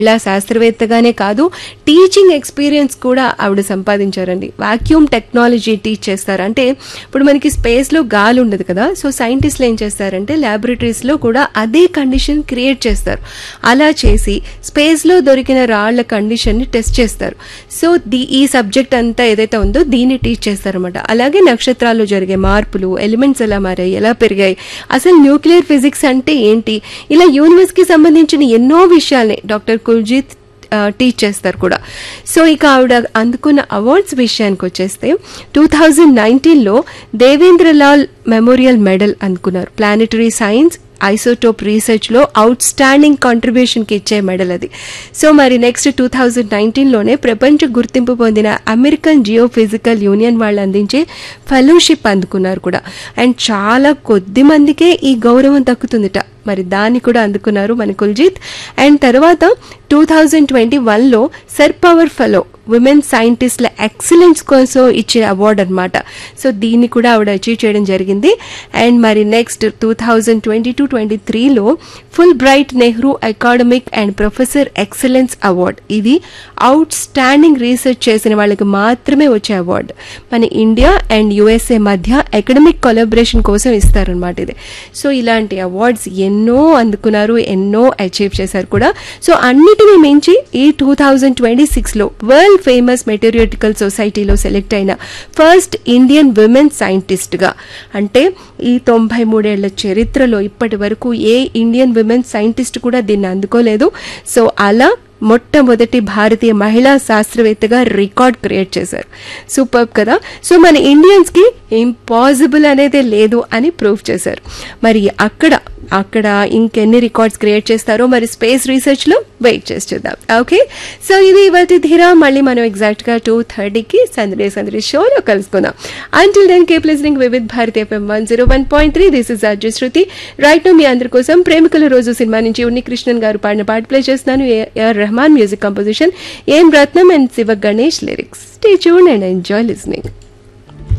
ఇలా శాస్త్రవేత్తగానే కాదు teaching experience కూడా ఆవిడ సంపాదించారండి వాక్యూమ్ టెక్నాలజీ టీచ్ చేస్తారు అంటే ఇప్పుడు మనకి స్పేస్లో గాలి ఉండదు కదా సో సైంటిస్టులు ఏం చేస్తారంటే ల్యాబొరేటరీస్లో కూడా అదే కండిషన్ క్రియేట్ చేస్తారు అలా చేసి స్పేస్లో దొరికిన రాళ్ల కండిషన్ని టెస్ట్ చేస్తారు సో ది ఈ సబ్జెక్ట్ అంతా ఏదైతే ఉందో దీన్ని టీచ్ చేస్తారనమాట అలాగే నక్షత్రాల్లో జరిగే మార్పులు ఎలిమెంట్స్ ఎలా మారాయి ఎలా పెరిగాయి అసలు న్యూక్లియర్ ఫిజిక్స్ అంటే ఏంటి ఇలా యూనివర్స్కి సంబంధించిన ఎన్నో విషయాల్ని డాక్టర్ కుల్జిత్ టీచ్ చేస్తారు కూడా సో ఇక ఆవిడ అందుకున్న అవార్డ్స్ విషయానికి వచ్చేస్తే టూ థౌజండ్ నైన్టీన్లో దేవేంద్రలాల్ మెమోరియల్ మెడల్ అందుకున్నారు ప్లానెటరీ సైన్స్ ఐసోటోప్ రీసెర్చ్లో అవుట్ స్టాండింగ్ కాంట్రిబ్యూషన్కి ఇచ్చే మెడల్ అది సో మరి నెక్స్ట్ టూ థౌజండ్ నైన్టీన్లోనే ప్రపంచ గుర్తింపు పొందిన అమెరికన్ జియో ఫిజికల్ యూనియన్ వాళ్ళు అందించే ఫెలోషిప్ అందుకున్నారు కూడా అండ్ చాలా కొద్ది మందికే ఈ గౌరవం దక్కుతుందిట మరి దాన్ని కూడా అందుకున్నారు మన కుల్జిత్ అండ్ తర్వాత టూ థౌజండ్ ట్వంటీ వన్లో సర్ పవర్ ఫెలో విమెన్ సైంటిస్ట్ల ఎక్సలెన్స్ కోసం ఇచ్చిన అవార్డు అనమాట సో దీన్ని కూడా ఆవిడ అచీవ్ చేయడం జరిగింది అండ్ మరి next two thousand twenty two twenty త్రీలో Fulbright Nehru academic and professor excellence award ఇది అవుట్ స్టాండింగ్ రీసెర్చ్ చేసిన వాళ్ళకి మాత్రమే వచ్చే అవార్డు మన ఇండియా అండ్ యుఎస్ఏ మధ్య అకాడమిక్ కొలాబరేషన్ కోసం ఇస్తారనమాట ఇది సో ఇలాంటి అవార్డ్స్ ఎన్నో అందుకున్నారు ఎన్నో అచీవ్ చేశారు కూడా సో అన్నిటినీ మించి ఈ టూ థౌజండ్ ట్వంటీ సిక్స్లో వరల్డ్ ఫేమస్ మెటీరియోటికల్ సొసైటీలో సెలెక్ట్ అయిన ఫస్ట్ ఇండియన్ విమెన్ సైంటిస్ట్గా అంటే ఈ తొంభై మూడేళ్ల చరిత్రలో ఇప్పటి వరకు ఏ ఇండియన్ విమెన్ సైంటిస్ట్ కూడా దీన్ని అందుకోలేదు సో అలా మొట్టమొదటి భారతీయ మహిళా శాస్త్రవేత్తగా రికార్డ్ క్రియేట్ చేశారు సూపర్ కదా సో మన ఇండియన్స్కి ఇంపాసిబుల్ అనేది లేదు అని ప్రూవ్ చేశారు మరి అక్కడ అక్కడ ఇంకెన్ని రికార్డ్స్ క్రియేట్ చేస్తారో మరి స్పేస్ రీసెర్చ్లో వెయిట్ చేసి చూద్దాం ఓకే సో ఇది ఇవాటి ధీరా మళ్ళీ మనం ఎగ్జాక్ట్గా టూ థర్టీకి సందడి సందడి షోలో కలుసుకుందాం until then keep listening Vividh Bharati FM one zero one point three this is Arju Shruti right now మీ అందరి కోసం ప్రేమికుల రోజు సినిమా నుంచి ఉన్ని కృష్ణన్ గారు పాడిన పాట ప్లే చేస్తున్నాను AR Rahman music composition M Ratnam and Shiva Ganesh lyrics stay tune and enjoy listening